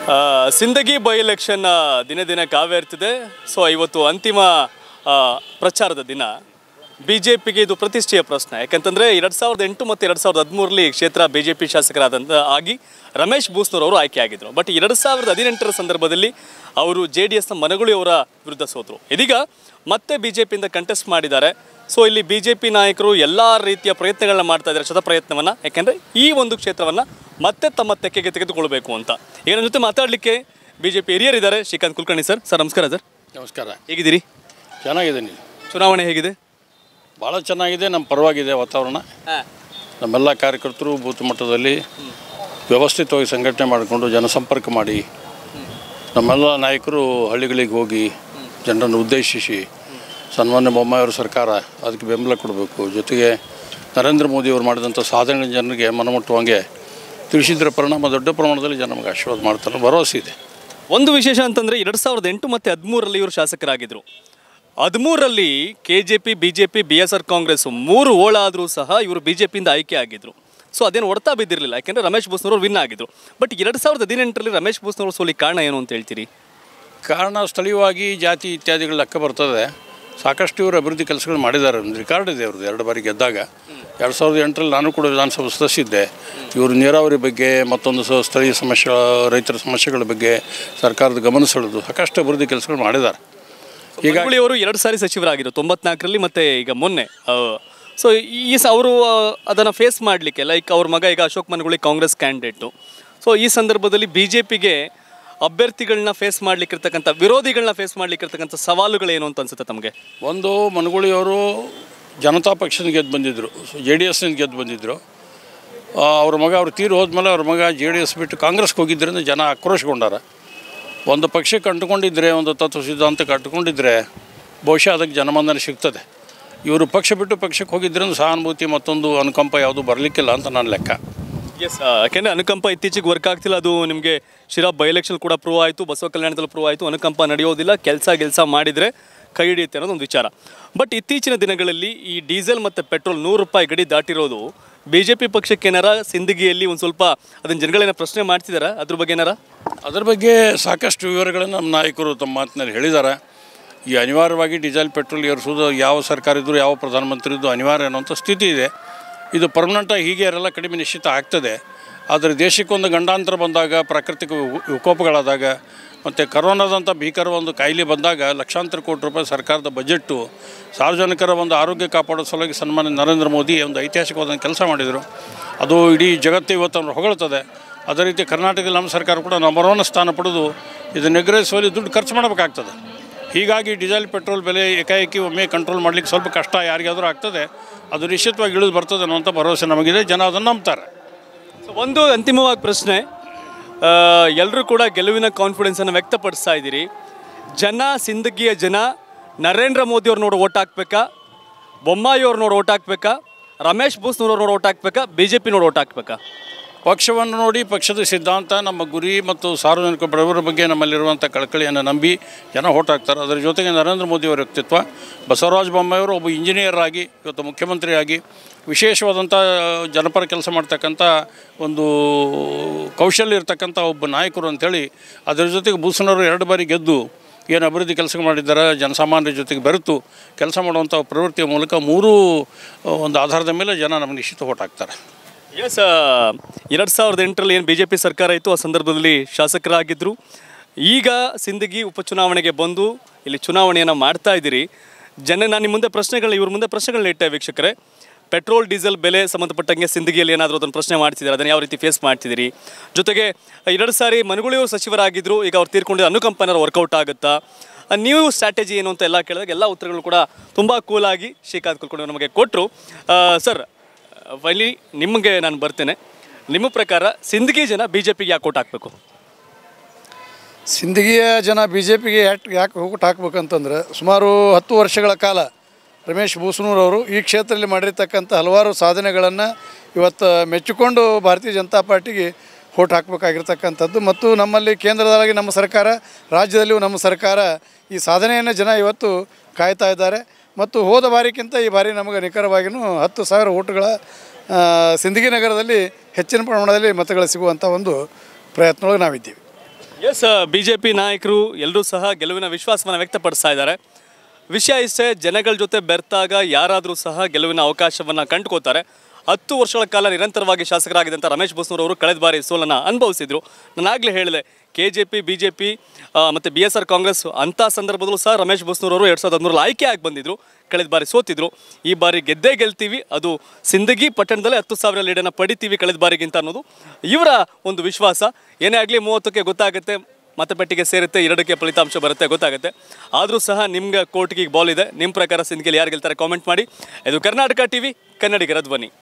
ಆ, Sindagi by election ದಿನೇ ದಿನೇ ಕಾವೇರ್ತಿದೆ ಸೊ ಇವತ್ತು ಅಂತಿಮ ಆ, ಪ್ರಚಾರದ ದಿನ ಬಿ ಜೆ ಪಿಗೆ ಇದು ಪ್ರತಿಷ್ಠೆಯ ಪ್ರಶ್ನೆ ಯಾಕಂತಂದರೆ ಎರಡು ಸಾವಿರದ ಎಂಟು ಮತ್ತು ಎರಡು ಸಾವಿರದ ಹದಿಮೂರರಲ್ಲಿ ಕ್ಷೇತ್ರ ಬಿ ಜೆ ಪಿ ಶಾಸಕರಾದಂಥ ಆಗಿ ರಮೇಶ್ ಬೂಸ್ನೂರ್ ಅವರು ಆಯ್ಕೆಯಾಗಿದ್ದರು ಬಟ್ ಎರಡು ಸಾವಿರದ ಹದಿನೆಂಟರ ಸಂದರ್ಭದಲ್ಲಿ ಅವರು ಜೆ ಡಿ ಎಸ್ನ ಮನಗುಳಿ ಅವರ ವಿರುದ್ಧ ಸೋತರು ಇದೀಗ ಮತ್ತೆ ಬಿ ಜೆ ಪಿಯಿಂದ ಕಂಟೆಸ್ಟ್ ಮಾಡಿದ್ದಾರೆ ಸೊ ಇಲ್ಲಿ ಬಿ ಜೆ ಪಿ ನಾಯಕರು ಎಲ್ಲ ರೀತಿಯ ಪ್ರಯತ್ನಗಳನ್ನ ಮಾಡ್ತಾ ಇದ್ದಾರೆ ಶತ ಪ್ರಯತ್ನವನ್ನು ಯಾಕೆಂದರೆ ಈ ಒಂದು ಕ್ಷೇತ್ರವನ್ನು ಮತ್ತೆ ತಮ್ಮ ತೆಕ್ಕೆಗೆ ತೆಗೆದುಕೊಳ್ಬೇಕು ಅಂತ ಈಗ ನನ್ನ ಜೊತೆ ಮಾತಾಡಲಿಕ್ಕೆ ಬಿ ಜೆ ಪಿ ಹಿರಿಯರಿದ್ದಾರೆ ಶ್ರೀಕಾಂತ್ ಕುಲಕರ್ಣಿ ಸರ್ ಸರ್ ನಮಸ್ಕಾರ ಸರ್ ನಮಸ್ಕಾರ ಹೇಗಿದ್ದೀರಿ ಚೆನ್ನಾಗಿದ್ದೀನಿ ಚುನಾವಣೆ ಹೇಗಿದೆ ಭಾಳ ಚೆನ್ನಾಗಿದೆ ನಮ್ಮ ಪರವಾಗಿದೆ ವಾತಾವರಣ ನಮ್ಮೆಲ್ಲ ಕಾರ್ಯಕರ್ತರು ಬೂತ್ ಮಟ್ಟದಲ್ಲಿ ವ್ಯವಸ್ಥಿತವಾಗಿ ಸಂಘಟನೆ ಮಾಡಿಕೊಂಡು ಜನಸಂಪರ್ಕ ಮಾಡಿ ನಮ್ಮೆಲ್ಲ ನಾಯಕರು ಹಳ್ಳಿಗಳಿಗೆ ಹೋಗಿ ಜನರನ್ನು ಉದ್ದೇಶಿಸಿ ಸನ್ಮಾನ್ಯ ಬೊಮ್ಮಾಯಿಯವರ ಸರ್ಕಾರ ಅದಕ್ಕೆ ಬೆಂಬಲ ಕೊಡಬೇಕು ಜೊತೆಗೆ ನರೇಂದ್ರ ಮೋದಿಯವರು ಮಾಡಿದಂಥ ಸಾಧನೆ ಜನರಿಗೆ ಮನಮುಟ್ಟುವಂಗೆ ತಿಳಿಸಿದ್ರ ಪರಿಣಾಮ ದೊಡ್ಡ ಪ್ರಮಾಣದಲ್ಲಿ ಜನ ನಮಗೆ ಆಶೀರ್ವಾದ ಮಾಡ್ತಾರೆ ಭರವಸೆ ಇದೆ ಒಂದು ವಿಶೇಷ ಅಂತಂದರೆ ಎರಡು ಸಾವಿರದ ಎಂಟು ಮತ್ತು ಹದಿಮೂರರಲ್ಲಿ ಇವರು ಶಾಸಕರಾಗಿದ್ದರು ಹದಿಮೂರರಲ್ಲಿ K J P B J P B S R Congress ಮೂರು ಓಳಾದರೂ ಸಹ ಇವರು ಬಿ ಜೆ ಪಿಯಿಂದ ಆಯ್ಕೆ ಆಗಿದ್ದರು ಸೊ ಅದೇನು ಹೊಡ್ತಾ ಬಿದ್ದಿರಲಿಲ್ಲ ಯಾಕೆಂದರೆ ರಮೇಶ್ ಬೂಸ್ನವರು ವಿನ್ ಆಗಿದ್ರು ಬಟ್ ಎರಡು ಸಾವಿರದ ಹದಿನೆಂಟರಲ್ಲಿ ರಮೇಶ್ ಬೂಸ್ನವರು ಸೋಲಿ ಕಾರಣ ಏನು ಅಂತ ಹೇಳ್ತೀರಿ ಕಾರಣ ಸ್ಥಳೀಯವಾಗಿ ಜಾತಿ ಇತ್ಯಾದಿಗಳು ಲೆಕ್ಕ ಬರ್ತದೆ ಸಾಕಷ್ಟು ಇವರು ಅಭಿವೃದ್ಧಿ ಕೆಲಸಗಳು ಮಾಡಿದ್ದಾರೆ ಒಂದು ರಿಕಾರ್ಡ್ ಇದೆ ಅವ್ರದ್ದು ಎರಡು ಬಾರಿ ಗೆದ್ದಾಗ ಎರಡು ಸಾವಿರದ ಎಂಟರಲ್ಲಿ ನಾನು ಕೂಡ ವಿಧಾನಸಭೆ ಸದಸ್ಯಿದ್ದೆ ಇವರು ನೀರಾವರಿ ಬಗ್ಗೆ ಮತ್ತೊಂದು ಸ ಸ್ಥಳೀಯ ಸಮಸ್ಯೆ ರೈತರ ಸಮಸ್ಯೆಗಳ ಬಗ್ಗೆ ಸರ್ಕಾರದ ಗಮನ ಸೆಳೆದು ಸಾಕಷ್ಟು ಅಭಿವೃದ್ಧಿ ಕೆಲಸಗಳು ಮಾಡಿದ್ದಾರೆ ಈಗ ಅವರು ಎರಡು ಸಾರಿ ಸಚಿವರಾಗಿದ್ರು ತೊಂಬತ್ನಾಲ್ಕರಲ್ಲಿ ಮತ್ತು ಈಗ ಮೊನ್ನೆ ಸೊ ಈ ಸ ಅವರು ಅದನ್ನು ಫೇಸ್ ಮಾಡಲಿಕ್ಕೆ ಲೈಕ್ ಅವ್ರ ಮಗ ಈಗ Ashok Managuli Congress candidate so ಈ ಸಂದರ್ಭದಲ್ಲಿ ಬಿ ಜೆ ಪಿಗೆ ಅಭ್ಯರ್ಥಿಗಳನ್ನ ಫೇಸ್ ಮಾಡ್ಲಿಕ್ಕಿರ್ತಕ್ಕಂಥ ವಿರೋಧಿಗಳನ್ನ ಫೇಸ್ ಮಾಡ್ಲಿಕ್ಕಿರ್ತಕ್ಕಂಥ ಸವಾಲುಗಳೇನು ಅಂತ ಅನ್ಸುತ್ತೆ ತಮಗೆ ಒಂದು ಮನಗುಳಿಯವರು ಜನತಾ ಪಕ್ಷದಿಂದ ಗೆದ್ದು ಬಂದಿದ್ದರು ಜೆ ಡಿ ಎಸ್ನಿಂದ ಗೆದ್ದು ಬಂದಿದ್ದರು ಆ, ಅವ್ರ ಮಗ ಅವ್ರು ತೀರು ಹೋದ್ಮೇಲೆ ಅವ್ರ ಮಗ ಜೆ ಡಿ ಎಸ್ ಬಿಟ್ಟು ಕಾಂಗ್ರೆಸ್ಗೆ ಹೋಗಿದ್ದರಿಂದ ಜನ ಆಕ್ರೋಶಗೊಂಡಾರ ಒಂದು ಪಕ್ಷಕ್ಕೆ ಅಂಟುಕೊಂಡಿದ್ದರೆ ಒಂದು ತತ್ವ ಸಿದ್ಧಾಂತಕ್ಕೆ ಅಂಟುಕೊಂಡಿದ್ದರೆ ಬಹುಶಃ ಅದಕ್ಕೆ ಜನಮಂದನೆ ಸಿಗ್ತದೆ ಇವರು ಪಕ್ಷ ಬಿಟ್ಟು ಪಕ್ಷಕ್ಕೆ ಹೋಗಿದ್ದರಿಂದ ಸಹಾನುಭೂತಿ ಮತ್ತೊಂದು ಅನುಕಂಪ ಯಾವುದು ಬರಲಿಕ್ಕಿಲ್ಲ ಅಂತ ನನ್ನ ಲೆಕ್ಕ ಎಸ್ ಯಾಕೆಂದರೆ ಅನುಕಂಪ ಇತ್ತೀಚೆಗೆ ವರ್ಕ್ ಆಗ್ತಿಲ್ಲ ಅದು ನಿಮಗೆ ಶಿರಾ ಬೈ ಎಲೆಕ್ಷನ್ ಕೂಡ ಪ್ರೂವ್ ಆಯಿತು ಬಸವ ಕಲ್ಯಾಣದಲ್ಲಿ ಪ್ರೂವ್ ಆಯಿತು ಅನುಕಂಪ ನಡೆಯೋದಿಲ್ಲ ಕೆಲಸ ಗೆಲ್ಸ ಮಾಡಿದರೆ ಕೈ ಹಿಡಿಯುತ್ತೆ ಅನ್ನೋದು ಒಂದು ವಿಚಾರ ಬಟ್ ಇತ್ತೀಚಿನ ದಿನಗಳಲ್ಲಿ ಈ ಡೀಸೆಲ್ ಮತ್ತು ಪೆಟ್ರೋಲ್ ನೂರು ರೂಪಾಯಿ ಗಡಿ ದಾಟಿರೋದು ಬಿ ಜೆ ಪಿ ಪಕ್ಷಕ್ಕೆ ಏನಾರ ಸಿಂದಗಿಯಲ್ಲಿ ಒಂದು ಸ್ವಲ್ಪ ಅದನ್ನ ಜನಗಳೇನ ಪ್ರಶ್ನೆ ಮಾಡ್ತಿದಾರಾ ಅದ್ರ ಬಗ್ಗೆ ಏನಾರ ಅದ್ರ ಬಗ್ಗೆ ಸಾಕಷ್ಟು ವಿವರಗಳನ್ನು ನಮ್ಮ ನಾಯಕರು ತಮ್ಮ ಮಾತಿನಲ್ಲಿ ಹೇಳಿದ್ದಾರೆ ಈ ಅನಿವಾರ್ಯವಾಗಿ ಡೀಸೆಲ್ ಪೆಟ್ರೋಲ್ ಏರಿಸೋದು ಯಾವ ಸರ್ಕಾರ ಇದ್ದರೂ ಯಾವ ಪ್ರಧಾನಮಂತ್ರಿ ಇದ್ದು ಅನಿವಾರ್ಯ ಅನ್ನೋಂಥ ಸ್ಥಿತಿ ಇದೆ ಇದು ಪರ್ಮನೆಂಟಾಗಿ ಹೀಗೆ ಇರಲ್ಲ ಕಡಿಮೆ ನಿಶ್ಚಿತ ಆಗ್ತದೆ ಆದರೆ ದೇಶಕ್ಕೊಂದು ಗಂಡಾಂತರ ಬಂದಾಗ ಪ್ರಾಕೃತಿಕ ವಿ- ವಿಕೋಪಗಳಾದಾಗ ಮತ್ತು ಕರೋನಾದಂಥ ಭೀಕರ ಒಂದು ಕಾಯಿಲೆ ಬಂದಾಗ ಲಕ್ಷಾಂತರ ಕೋಟಿ ರೂಪಾಯಿ ಸರ್ಕಾರದ ಬಜೆಟ್ಟು ಸಾರ್ವಜನಿಕರ ಒಂದು ಆರೋಗ್ಯ ಕಾಪಾಡೋ ಸಲುವಾಗಿ ಸನ್ಮಾನ್ಯ ನರೇಂದ್ರ ಮೋದಿ ಒಂದು ಐತಿಹಾಸಿಕವಾದ ಕೆಲಸ ಮಾಡಿದರು ಅದು ಇಡೀ ಜಗತ್ತು ಇವತ್ತು ಹೊಗಳ್ತದೆ ಅದೇ ರೀತಿ ಕರ್ನಾಟಕದಲ್ಲಿ ನಮ್ಮ ಸರ್ಕಾರ ಕೂಡ ನಂಬರ್ ಒನ್ ಸ್ಥಾನ ಪಡೆದು ಇದನ್ನು ನಿಗ್ರಹಿಸುವಲ್ಲಿ ದುಡ್ಡು ಖರ್ಚು ಮಾಡಬೇಕಾಗ್ತದೆ ಹೀಗಾಗಿ ಡೀಸೆಲ್ ಪೆಟ್ರೋಲ್ ಬೆಲೆ ಏಕಾಏಕಿ ಒಮ್ಮೆ ಕಂಟ್ರೋಲ್ ಮಾಡಲಿಕ್ಕೆ ಸ್ವಲ್ಪ ಕಷ್ಟ ಯಾರಿಗಾದರೂ ಆಗ್ತದೆ ಅದು ನಿಶ್ಚಿತವಾಗಿ ಇಳಿದು ಬರ್ತದೆ ಅನ್ನುವಂಥ ಭರವಸೆ ನಮಗಿದೆ ಜನ ಅದನ್ನು ನಂಬ್ತಾರೆ ಸೊ ಒಂದು ಅಂತಿಮವಾಗಿ ಪ್ರಶ್ನೆ ಎಲ್ಲರೂ ಕೂಡ ಗೆಲುವಿನ ಕಾನ್ಫಿಡೆನ್ಸನ್ನು ವ್ಯಕ್ತಪಡಿಸ್ತಾ ಇದ್ದೀರಿ ಜನ ಸಿಂದಗಿಯ ಜನ ನರೇಂದ್ರ ಮೋದಿ ಅವ್ರು ನೋಡಿ ಓಟ್ ಹಾಕ್ಬೇಕಾ ಬೊಮ್ಮಾಯಿ ಅವ್ರು ನೋಡಿ ಓಟ್ ಹಾಕ್ಬೇಕಾ ರಮೇಶ್ ಬೂಸ್ನವ್ರು ನೋಡಿ ಓಟ್ ಹಾಕ್ಬೇಕಾ ಬಿ ಜೆ ಪಿ ನೋಡಿ ಓಟ್ ಹಾಕ್ಬೇಕಾ ಪಕ್ಷವನ್ನು ನೋಡಿ ಪಕ್ಷದ ಸಿದ್ಧಾಂತ ನಮ್ಮ ಗುರಿ ಮತ್ತು ಸಾರ್ವಜನಿಕ ಬಡವರ ಬಗ್ಗೆ ನಮ್ಮಲ್ಲಿರುವಂಥ ಕಳಕಳಿಯನ್ನು ನಂಬಿ ಜನ ಓಟ್ ಹಾಕ್ತಾರೆ ಅದರ ಜೊತೆಗೆ ನರೇಂದ್ರ ಮೋದಿಯವರ ವ್ಯಕ್ತಿತ್ವ ಬಸವರಾಜ ಬೊಮ್ಮಾಯಿಯವರು ಒಬ್ಬ ಇಂಜಿನಿಯರ್ ಆಗಿ ಇವತ್ತು ಮುಖ್ಯಮಂತ್ರಿಯಾಗಿ ವಿಶೇಷವಾದಂಥ ಜನಪರ ಕೆಲಸ ಮಾಡ್ತಕ್ಕಂಥ ಒಂದು ಕೌಶಲ್ಯ ಇರ್ತಕ್ಕಂಥ ಒಬ್ಬ ನಾಯಕರು ಅಂಥೇಳಿ ಅದರ ಜೊತೆಗೆ ಬೂಸನವರು ಎರಡು ಬಾರಿ ಗೆದ್ದು ಏನು ಅಭಿವೃದ್ಧಿ ಕೆಲಸ ಮಾಡಿದ್ದಾರೆ ಜನಸಾಮಾನ್ಯರ ಜೊತೆಗೆ ಬೆರೆತು ಕೆಲಸ ಮಾಡುವಂಥ ಪ್ರವೃತ್ತಿಯ ಮೂಲಕ ಮೂರೂ ಒಂದು ಆಧಾರದ ಮೇಲೆ ಜನ ನಮಗೆ ನಿಶ್ಚಿತ ಓಟ್ ಹಾಕ್ತಾರೆ ಎಸ್ ಎರಡು ಸಾವಿರದ ಎಂಟರಲ್ಲಿ ಏನು ಬಿ ಜೆ ಪಿ ಸರ್ಕಾರ ಇತ್ತು ಆ ಸಂದರ್ಭದಲ್ಲಿ ಶಾಸಕರಾಗಿದ್ದರು ಈಗ ಸಿಂದಗಿ ಉಪಚುನಾವಣೆಗೆ ಬಂದು ಇಲ್ಲಿ ಚುನಾವಣೆಯನ್ನು ಮಾಡ್ತಾ ಇದ್ದೀರಿ ಜನ ನಾನು ನಿಮ್ಮ ಮುಂದೆ ಪ್ರಶ್ನೆಗಳನ್ನ ಇವ್ರ ಮುಂದೆ ಪ್ರಶ್ನೆಗಳನ್ನ ಇಟ್ಟೆ ವೀಕ್ಷಕರೇ ಪೆಟ್ರೋಲ್ ಡೀಸೆಲ್ ಬೆಲೆ ಸಂಬಂಧಪಟ್ಟಂಗೆ ಸಿಂದಗಿಯಲ್ಲಿ ಏನಾದರೂ ಅದನ್ನು ಪ್ರಶ್ನೆ ಮಾಡ್ತಿದ್ದಾರೆ ಅದನ್ನು ಯಾವ ರೀತಿ ಫೇಸ್ ಮಾಡ್ತಿದ್ದೀರಿ ಜೊತೆಗೆ ಎರಡು ಸಾರಿ ಮನುಗುಳಿಯವರು ಸಚಿವರಾಗಿದ್ದರು ಈಗ ಅವ್ರು ತೀರ್ಕೊಂಡಿದ್ದು ಅನುಕಂಪನ ವರ್ಕೌಟ್ ಆಗುತ್ತಾ ಆ, ನೀವು ಸ್ಟ್ರಾಟಜಿ ಏನು ಅಂತ ಎಲ್ಲ ಕೇಳಿದಾಗ ಎಲ್ಲ ಉತ್ತರಗಳು ಕೂಡ ತುಂಬ ಕೂಲಾಗಿ ಶ್ರೀಕಾಂತ್ ಕುಲ್ಕೊಂಡು ನಮಗೆ ಕೊಟ್ಟರು ಸರ್ ಫೈನಲಿ ನಿಮಗೆ ನಾನು ಬರ್ತೇನೆ ನಿಮ್ಮ ಪ್ರಕಾರ ಸಿಂದಗಿ ಜನ ಬಿ ಜೆ ಪಿಗೆ ಯಾಕೆ ಓಟ್ ಹಾಕಬೇಕು ಸಿಂದಗಿಯ ಜನ ಬಿ ಜೆ ಪಿಗೆ ಯಾಕೆ ಯಾಕೆ ಹೋಗ್ಬಿಟ್ಟು ಹಾಕ್ಬೇಕಂತಂದ್ರೆ ಸುಮಾರು ಹತ್ತು ವರ್ಷಗಳ ಕಾಲ ರಮೇಶ್ ಬೂಸನೂರವರು ಈ ಕ್ಷೇತ್ರದಲ್ಲಿ ಮಾಡಿರ್ತಕ್ಕಂಥ ಹಲವಾರು ಸಾಧನೆಗಳನ್ನು ಇವತ್ತು ಮೆಚ್ಚಿಕೊಂಡು ಭಾರತೀಯ ಜನತಾ ಪಾರ್ಟಿಗೆ ಓಟ್ ಹಾಕಬೇಕಾಗಿರ್ತಕ್ಕಂಥದ್ದು ಮತ್ತು ನಮ್ಮಲ್ಲಿ ಕೇಂದ್ರದೊಳಗೆ ನಮ್ಮ ಸರ್ಕಾರ ರಾಜ್ಯದಲ್ಲಿಯೂ ನಮ್ಮ ಸರ್ಕಾರ ಈ ಸಾಧನೆಯನ್ನು ಜನ ಇವತ್ತು ಕಾಯ್ತಾ ಇದ್ದಾರೆ ಮತ್ತು ಹೋದ ಬಾರಿಗಿಂತ ಈ ಬಾರಿ ನಮಗೆ ನಿಖರವಾಗಿಯೂ ಹತ್ತು ಸಾವಿರ ಓಟುಗಳ ಆ, ಸಿಂದಗಿ ನಗರದಲ್ಲಿ ಹೆಚ್ಚಿನ ಪ್ರಮಾಣದಲ್ಲಿ ಮತಗಳು ಸಿಗುವಂಥ ಒಂದು ಪ್ರಯತ್ನದೊಳಗೆ ನಾವಿದ್ದೀವಿ ಎಸ್ ಬಿ ಜೆ ಪಿ ನಾಯಕರು ಎಲ್ಲರೂ ಸಹ ಗೆಲುವಿನ ವಿಶ್ವಾಸವನ್ನು ವ್ಯಕ್ತಪಡಿಸ್ತಾ ಇದ್ದಾರೆ ವಿಷಯ ಇಷ್ಟೇ ಜನಗಳ ಜೊತೆ ಬೆರ್ತಾಗ ಯಾರಾದರೂ ಸಹ ಗೆಲುವಿನ ಅವಕಾಶವನ್ನು ಕಂಡುಕೋತಾರೆ ಹತ್ತು ವರ್ಷಗಳ ಕಾಲ ನಿರಂತರವಾಗಿ ಶಾಸಕರಾಗಿದ್ದಂಥ ರಮೇಶ್ ಬಸ್ನೂರ್ ಅವರು ಕಳೆದ ಬಾರಿ ಸೋಲನ್ನು ಅನುಭವಿಸಿದ್ರು ನಾನು ಆಗಲೇ ಹೇಳಿದೆ K J P B J P ಮತ್ತು ಬಿ ಎಸ್ ಆರ್ ಕಾಂಗ್ರೆಸ್ ಅಂಥ ಸಂದರ್ಭದಲ್ಲೂ ಸಹ ರಮೇಶ್ ಬಸ್ನೂರ್ ಅವರು ಎರಡು ಸಾವಿರದ ಹದಿಮೂರಲ್ಲಿ ಆಯ್ಕೆ ಆಗಿ ಬಂದಿದ್ರು ಕಳೆದ ಬಾರಿ ಸೋತಿದ್ರು ಈ ಬಾರಿ ಗೆದ್ದೇ ಗೆಲ್ತೀವಿ ಅದು ಸಿಂದಗಿ ಪಟ್ಟಣದಲ್ಲೇ ಹತ್ತು ಸಾವಿರ ಲೀಡನ್ನು ಪಡಿತೀವಿ ಕಳೆದ ಬಾರಿಗಿಂತ ಅನ್ನೋದು ಇವರ ಒಂದು ವಿಶ್ವಾಸ ಏನೇ ಆಗಲಿ ಮೂವತ್ತಕ್ಕೆ ಗೊತ್ತಾಗುತ್ತೆ ಮತಪೆಟ್ಟಿಗೆ ಸೇರುತ್ತೆ ಎರಡಕ್ಕೆ ಫಲಿತಾಂಶ ಬರುತ್ತೆ ಗೊತ್ತಾಗುತ್ತೆ ಆದರೂ ಸಹ ನಿಮ್ಗೆ ಕೋರ್ಟ್ಗೆ ಬಾಲ್ ಇದೆ ನಿಮ್ಮ ಪ್ರಕಾರ ಸಿಂದಗಿಯಲ್ಲಿ ಯಾರು ಗೆಲ್ತಾರೆ ಕಾಮೆಂಟ್ ಮಾಡಿ ಇದು ಕರ್ನಾಟಕ ಟಿವಿ ಕನ್ನಡಿಗರ ಧ್ವನಿ